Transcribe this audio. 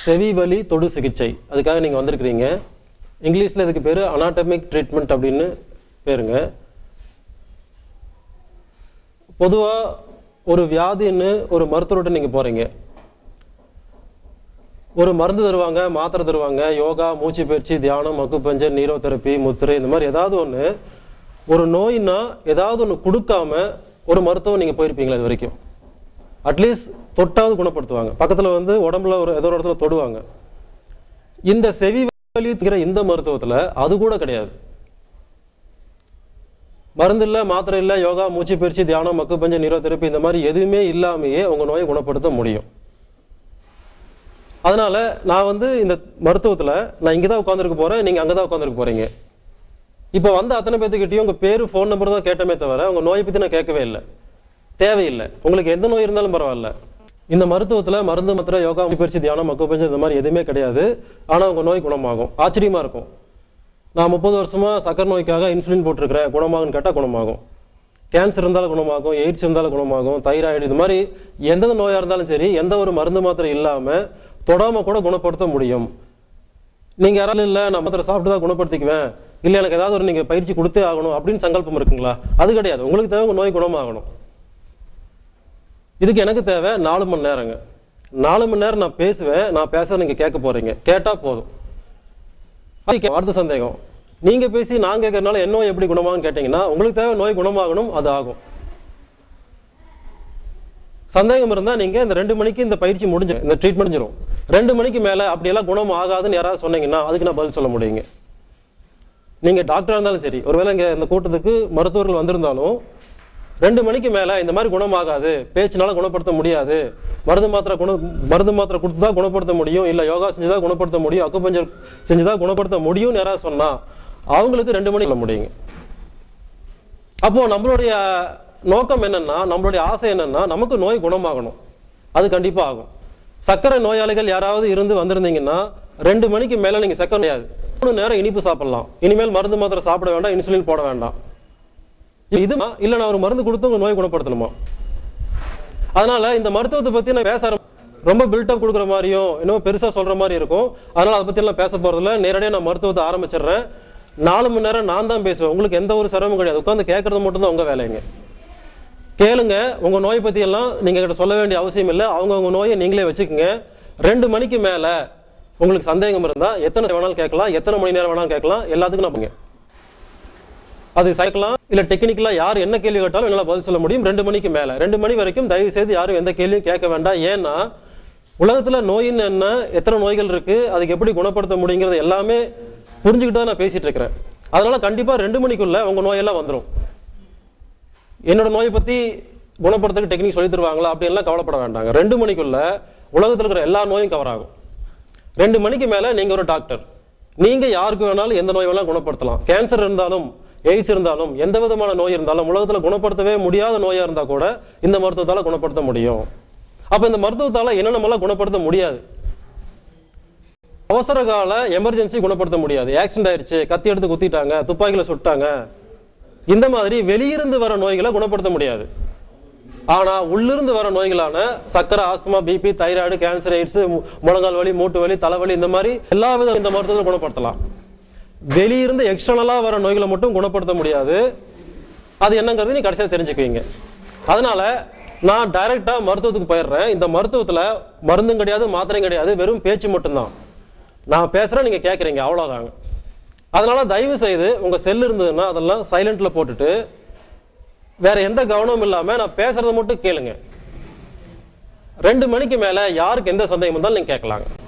செவி வலி தொடு சிகிச்சை அதுக்காக நீங்கள் வந்திருக்கிறீங்க இங்கிலீஷில் இதுக்கு பேர் அனாட்டமிக் ட்ரீட்மெண்ட் அப்படின்னு பேருங்க பொதுவாக ஒரு வியாதின்னு ஒரு மருத்துவர்கிட்ட நீங்கள் போகிறீங்க ஒரு மருந்து தருவாங்க மாத்திரை தருவாங்க யோகா மூச்சு பயிற்சி தியானம் மக்குப்பஞ்சர் நீரோ தெரப்பி முத்திரை இந்த மாதிரி ஏதாவது ஒன்று ஒரு நோயினா ஏதாவது ஒன்று கொடுக்காம ஒரு மருத்துவம் நீங்கள் போயிருப்பீங்களா இது வரைக்கும் அட்லீஸ்ட் தொட்டாவது குணப்படுத்துவாங்க பக்கத்தில் வந்து உடம்புல ஒரு ஏதோ ஒரு இடத்துல தொடுவாங்க இந்த செவி வலிங்கிற இந்த மருத்துவத்தில் அது கூட கிடையாது மருந்து இல்லை மாத்திரை இல்லை யோகா மூச்சு பயிற்சி தியானம் மக்கு பஞ்ச நீரோ தெரப்பி இந்த மாதிரி எதுவுமே இல்லாமையே உங்க நோயை குணப்படுத்த முடியும் அதனால நான் வந்து இந்த மருத்துவத்தில் நான் இங்கே தான் உட்காந்துருக்க போறேன் நீங்க அங்கே தான் உட்காந்துருக்க போறீங்க இப்போ வந்த அத்தனை பேர்த்துக்கிட்டையும் உங்க பேரு ஃபோன் நம்பர் தான் கேட்டமே தவிர உங்க நோயை பத்தி நான் கேட்கவே இல்லை தேவையில்லை உங்களுக்கு எந்த நோய் இருந்தாலும் பரவாயில்ல இந்த மருத்துவத்தில் மருந்து மாத்திரை யோகா பயிற்சி தியானம் மக்கு பஞ்சம் இந்த மாதிரி எதுவுமே கிடையாது ஆனால் உங்க நோய் குணமாகும் ஆச்சரியமா இருக்கும் நான் முப்பது வருஷமா சக்கரை நோய்க்காக இன்சுலின் போட்டிருக்கிறேன் குணமாகும்னு கேட்டால் குணமாகும் கேன்சர் இருந்தாலும் குணமாகும் எய்ட்ஸ் இருந்தாலும் குணமாகும் தைராய்டு இது மாதிரி எந்த நோயாக இருந்தாலும் சரி எந்த ஒரு மருந்து மாத்திரை இல்லாமல் தொடாமல் கூட குணப்படுத்த முடியும் நீங்கள் யாராலும் இல்லை நான் மாத்திரை சாப்பிட்டு தான் குணப்படுத்திக்குவேன் இல்லை எனக்கு ஏதாவது ஒரு நீங்கள் பயிற்சி கொடுத்தே ஆகணும் அப்படின்னு சங்கல்பம் இருக்குங்களா அது கிடையாது உங்களுக்கு தேவை உங்க நோய் குணமாகணும் இதுக்கு எனக்கு தேவை நாலு மணி நேரங்க நாலு மணி நேரம் நான் பேசுவேன் நான் பேச நீங்கள் கேட்க போகிறீங்க கேட்டால் போதும் அதுக்கு அடுத்த சந்தேகம் நீங்க பேசி நான் கேட்கறதுனால என்ன நோய் எப்படி குணமாகும் கேட்டீங்கன்னா உங்களுக்கு தேவை நோய் குணமாகணும் அது ஆகும் சந்தேகம் இருந்தா நீங்க இந்த ரெண்டு மணிக்கு இந்த பயிற்சி முடிஞ்சிடும் இந்த ட்ரீட்மெண்ட் முடிஞ்சிடும் ரெண்டு மணிக்கு மேல அப்படியெல்லாம் குணம் ஆகாதுன்னு யாராவது சொன்னீங்கன்னா அதுக்கு நான் பதில் சொல்ல முடியுங்க நீங்க டாக்டரா இருந்தாலும் சரி ஒருவேளை இங்க இந்த கூட்டத்துக்கு மருத்துவர்கள் வந்திருந்தாலும் ரெண்டு மணிக்கு மேல இந்த மாதிரி குணமாகாது பேச்சுனால குணப்படுத்த முடியாது மருந்து மாத்திரை குண மருந்து மாத்திரை கொடுத்து தான் குணப்படுத்த முடியும் இல்ல யோகா செஞ்சு தான் குணப்படுத்த முடியும் அக்குபஞ்சர் செஞ்சு தான் குணப்படுத்த முடியும்னு யாராவது சொன்னா அவங்களுக்கு ரெண்டு மணி சொல்ல முடியுங்க அப்போ நம்மளுடைய நோக்கம் என்னன்னா நம்மளுடைய ஆசை என்னன்னா நமக்கு நோய் குணமாகணும் அது கண்டிப்பா ஆகும் சர்க்கரை நோயாளிகள் யாராவது இருந்து வந்திருந்தீங்கன்னா ரெண்டு மணிக்கு மேல நீங்க சர்க்கரை நோயாது மூணு நேரம் இனிப்பு சாப்பிடலாம் இனிமேல் மருந்து மாத்திரை சாப்பிட வேண்டாம் இன்சுலின் போட வேண்டாம் இது இல்ல நான் ஒரு மருந்து கொடுத்து உங்க நோய் குணப்படுத்தணுமா அதனால இந்த மருத்துவத்தை பத்தி நான் பேச ஆரம்பி- ரொம்ப பில்டப் கொடுக்குற மாதிரியும் இன்னும் பெருசா சொல்ற மாதிரி இருக்கும் அதனால அதை பத்தி எல்லாம் பேச போறதில்ல நேரடியாக நான் மருத்துவத்தை ஆரம்பிச்சிடுறேன் நாலு மணி நேரம் நான் தான் பேசுவேன் உங்களுக்கு எந்த ஒரு சிரமம் கிடையாது உட்காந்து கேட்கறது மட்டும் தான் உங்க வேலைங்க கேளுங்க உங்க நோய் பத்தி எல்லாம் நீங்க கிட்ட சொல்ல வேண்டிய அவசியம் இல்லை அவங்க உங்க நோயை நீங்களே வச்சுக்கோங்க ரெண்டு மணிக்கு மேல உங்களுக்கு சந்தேகம் இருந்தா எத்தனை வேணாலும் கேட்கலாம் எத்தனை மணி நேரம் வேணாலும் கேட்கலாம் எல்லாத்துக்கும் நான் பண்ணுங்க அது சைக்கலாம் இல்ல டெக்னிக்கலா யார் என்ன கேள்வி கேட்டாலும் என்னால பதில் சொல்ல முடியும் ரெண்டு மணிக்கு மேல ரெண்டு மணி வரைக்கும் தயவு செய்து யாரும் எந்த கேள்வியும் கேட்க வேண்டாம் ஏன்னா உலகத்துல நோயின்னு என்ன எத்தனை நோய்கள் இருக்கு அதுக்கு எப்படி குணப்படுத்த முடியுங்கிறது எல்லாமே புரிஞ்சுக்கிட்டு தான் நான் பேசிட்டு இருக்கிறேன் அதனால கண்டிப்பா ரெண்டு மணிக்குள்ள உங்க நோயெல்லாம் வந்துரும் என்னோட நோயை பத்தி குணப்படுத்துறதுக்கு டெக்னிக் சொல்லி தருவாங்களா அப்படின்லாம் கவலைப்பட வேண்டாங்க ரெண்டு மணிக்குள்ள உலகத்துல இருக்கிற எல்லா நோயும் கவர் ஆகும் ரெண்டு மணிக்கு மேல நீங்க ஒரு டாக்டர் நீங்க யாருக்கு வேணாலும் எந்த நோய் வேணாலும் குணப்படுத்தலாம் கேன்சர் இருந்தாலும் எய்ட்ஸ் இருந்தாலும் எந்த விதமான நோய் இருந்தாலும் உலகத்துல குணப்படுத்தவே முடியாத நோயா இருந்தா கூட இந்த மருத்துவத்தால குணப்படுத்த முடியும் அப்ப இந்த மருத்துவத்தால என்னென்னமெல்லாம் குணப்படுத்த முடியாது அவசர கால எமர்ஜென்சி குணப்படுத்த முடியாது ஆக்சிடென்ட் ஆயிடுச்சு கத்தி எடுத்து குத்திட்டாங்க துப்பாக்கில சுட்டாங்க இந்த மாதிரி வெளியிருந்து வர நோய்களை குணப்படுத்த முடியாது ஆனா உள்ளிருந்து வர நோய்களான சக்கரை asthma BP thyroid cancer AIDS முழங்கால் வலி மூட்டு வலி தலைவலி இந்த மாதிரி எல்லா வித இந்த மருத்துவத்தை குணப்படுத்தலாம் வெளியிருந்து எக்ஸ்டர்னலா வர நோய்களை மட்டும் குணப்படுத்த முடியாது அது என்னங்கிறது நீ கடைசியா தெரிஞ்சுக்குவீங்க அதனால நான் டைரக்டா மருத்துவத்துக்கு போயிடுறேன் இந்த மருத்துவத்துல மருந்தும் கிடையாது மாத்திரையும் கிடையாது வெறும் பேச்சு மட்டும்தான் நான் பேசுறேன் நீங்க கேட்குறீங்க அவ்வளவுதாங்க அதனால தயவு செய்து உங்க செல் இருந்ததுன்னா அதெல்லாம் சைலண்ட்ல போட்டுட்டு வேற எந்த கவனமும் இல்லாம நான் பேசுறத மட்டும் கேளுங்க ரெண்டு மணிக்கு மேல யாருக்கு எந்த சந்தேகம் இருந்தாலும் நீங்க கேட்கலாங்க